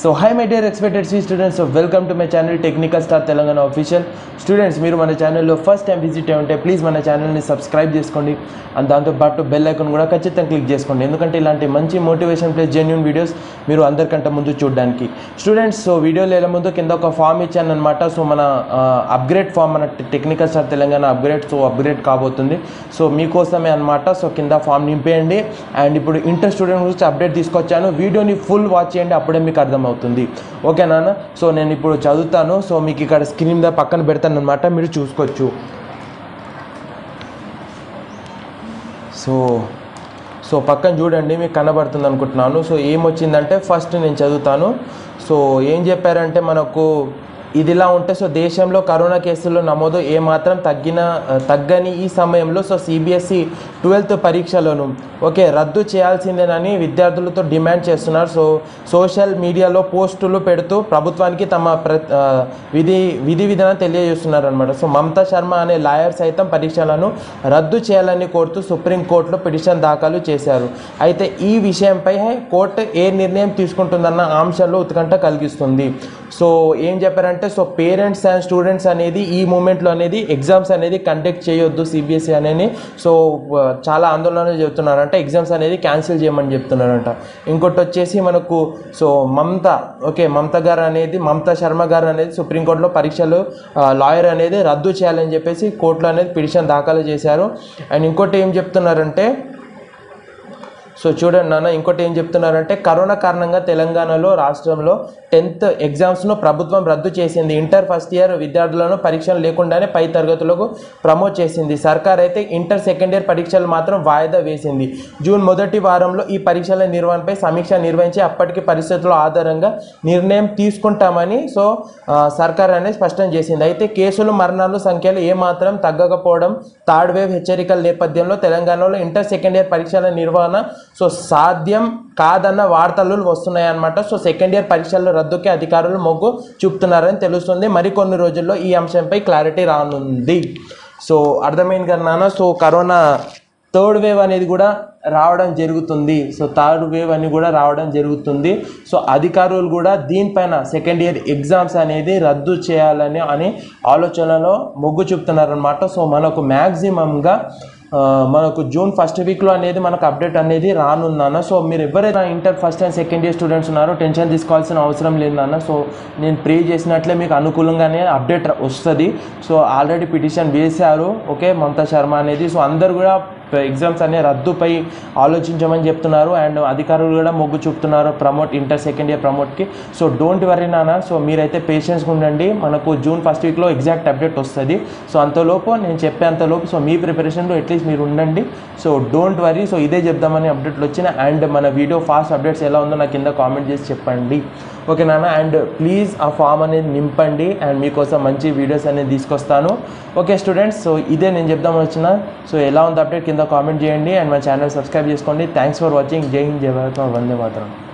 so hi my dear expected C students welcome to my channel technical star Telangana official students మీరు మన ఛానల్లో first time visit అయి ఉంటే please మన ఛానల్ని సబ్స్క్రైబ్ చేసుకోండి అండ్ దాంతోపాటు బెల్ ఐకాన్ కూడా ఖచ్చితంగా క్లిక్ చేసుకోండి ఎందుకంటే ఇలాంటి మంచి మోటివేషన్ ప్లస్ జెన్యున్ వీడియోస్ మీరు అందరికంటే ముందు చూడడానికి స్టూడెంట్స్ సో వీడియోలు వెళ్ళే ముందు కింద ఒక ఫామ్ ఇచ్చాను అనమాట సో మన అప్గ్రేడ్ ఫామ్ మన technical star Telangana upgrade so upgrade కాబోతుంది సో మీకోసమే అనమాట సో కింద ఫామ్ నింపేయండి అండ్ ఇప్పుడు ఇంటర్ స్టూడెంట్ గురించి అప్డేట్ తీసుకొచ్చాను వీడియోని ఫుల్ వాచ్ చేయండి అప్పుడే మీకు అర్థమవుతుంది ఓకే నాన్న సో నేను ఇప్పుడు చదువుతాను సో మీకు ఇక్కడ స్క్రీన్ మీద పక్కన పెడతాను అనమాట మీరు చూసుకోవచ్చు సో సో పక్కన చూడండి మీకు కనబడుతుంది అనుకుంటున్నాను సో ఏమొచ్చిందంటే ఫస్ట్ నేను చదువుతాను సో ఏం చెప్పారంటే మనకు ఇదిలా ఉంటే సో దేశంలో కరోనా కేసుల్లో నమోదు ఏమాత్రం తగ్గిన తగ్గని ఈ సమయంలో సో సిబిఎస్ఈ ట్వెల్త్ పరీక్షలను ఓకే రద్దు చేయాల్సిందేనని విద్యార్థులతో డిమాండ్ చేస్తున్నారు సో సోషల్ మీడియాలో పోస్టులు పెడుతూ ప్రభుత్వానికి తమ ప్ర ఆ, విధి విధి విధానం తెలియజేస్తున్నారు అనమాట సో మమతా శర్మ అనే లాయర్ సైతం పరీక్షలను రద్దు చేయాలని కోరుతూ సుప్రీంకోర్టులో పిటిషన్ దాఖలు చేశారు అయితే ఈ విషయంపై కోర్టు ఏ నిర్ణయం తీసుకుంటుందన్న అంశంలో ఉత్కంఠ కలిగిస్తుంది సో ఏం చెప్పారంటే సో పేరెంట్స్ అండ్ స్టూడెంట్స్ అనేది ఈ మూమెంట్లో అనేది ఎగ్జామ్స్ అనేది కండక్ట్ చేయొద్దు సిబిఎస్ఈ అనేది సో ఆ, చాలా ఆందోళన చెబుతున్నారు అంటే ఎగ్జామ్స్ అనేది క్యాన్సిల్ చేయమని చెప్తున్నారంట ఇంకోటి వచ్చేసి మనకు సో మమత ఓకే మమత గారు అనేది మమతా శర్మ గారు అనేది సుప్రీంకోర్టులో పరీక్షలు లాయర్ అనేది రద్దు చేయాలని చెప్పేసి కోర్టులో అనేది పిటిషన్ దాఖలు చేశారు అండ్ ఇంకోటి ఏం చెప్తున్నారంటే సో చూడండి నాన్న ఇంకోటి ఏం చెప్తున్నారంటే కరోనా కారణంగా తెలంగాణలో రాష్ట్రంలో టెన్త్ ఎగ్జామ్స్ను ప్రభుత్వం రద్దు చేసింది ఇంటర్ ఫస్ట్ ఇయర్ విద్యార్థులను పరీక్షలు లేకుండానే పై తరగతులకు ప్రమోట్ చేసింది సర్కార్ అయితే ఇంటర్ సెకండ్ ఇయర్ పరీక్షలు మాత్రం వాయిదా వేసింది జూన్ మొదటి వారంలో ఈ పరీక్షల నిర్వహణపై సమీక్ష నిర్వహించి అప్పటికి పరిస్థితుల ఆధారంగా నిర్ణయం తీసుకుంటామని సో ఆ, సర్కార్ అనేది స్పష్టం చేసింది అయితే కేసులు మరణాలు సంఖ్యలు ఏమాత్రం తగ్గకపోవడం థర్డ్ వేవ్ హెచ్చరికల నేపథ్యంలో తెలంగాణలో ఇంటర్ సెకండ్ ఇయర్ పరీక్షల నిర్వహణ సో సాధ్యం కాదన్న వార్తలు వస్తున్నాయి అన్నమాట సో సెకండ్ ఇయర్ పరీక్షల రద్దుకి అధికారులు మొగ్గు చూపుతున్నారని తెలుస్తుంది మరికొన్ని రోజుల్లో ఈ అంశంపై క్లారిటీ రానుంది సో అర్థమైంది కదా నాన్న సో కరోనా థర్డ్ వేవ్ అనేది కూడా రావడం జరుగుతుంది సో థర్డ్ వేవ్ అని కూడా రావడం జరుగుతుంది సో అధికారులు కూడా దీనిపైన సెకండ్ ఇయర్ ఎగ్జామ్స్ అనేది రద్దు చేయాలని అని ఆలోచనలో మొగ్గు చూపుతున్నారనమాట సో మనకు మ్యాక్సిమంగా ఆ, మనకు జూన్ ఫస్ట్ వీక్లో అనేది మనకు అప్డేట్ అనేది రానుందన్న సో మీరు ఎవరైనా inter first and second year students ఉన్నారో టెన్షన్ తీసుకోవాల్సిన అవసరం లేదన్న సో నేను ప్రే చేసినట్లే మీకు అనుకూలంగానే అప్డేట్ వస్తుంది సో ఆల్రెడీ పిటిషన్ వేశారు ఓకే మమతా శర్మ అనేది సో అందరు కూడా ఎగ్జామ్స్ అనే రద్దుపై ఆలోచించమని చెప్తున్నారు అండ్ అధికారులు కూడా మొగ్గు చూపుతున్నారు ప్రమోట్ ఇంటర్ సెకండ్ ఇయర్ ప్రమోట్కి సో డోంట్ వరీ నాన్న సో మీరైతే పేషెన్స్గా ఉండండి మనకు జూన్ ఫస్ట్ వీక్లో ఎగ్జాక్ట్ అప్డేట్ వస్తుంది సో అంతలోపు నేను చెప్పేంతలోపు సో మీ ప్రిపరేషన్లో అట్లీస్ట్ మీరు ఉండండి సో డోంట్ వరీ సో ఇదే చెప్దామని అప్డేట్లు వచ్చిన అండ్ మన వీడియో ఫాస్ట్ అప్డేట్స్ ఎలా ఉందో నాకు కింద కామెంట్ చేసి చెప్పండి ఓకే నాన్న అండ్ ప్లీజ్ ఆ ఫామ్ అనేది నింపండి అండ్ మీకోసం మంచి వీడియోస్ అనేది తీసుకొస్తాను ఓకే స్టూడెంట్స్ సో ఇదే నేను చెప్దామని వచ్చిన సో ఎలా ఉంది అప్డేట్ కింద కామెంట్ చేయండి అండ్ మన ఛానల్ సబ్స్క్రైబ్ చేసుకోండి thanks for watching Jai Hind జై భారత్ వందే మాత్రం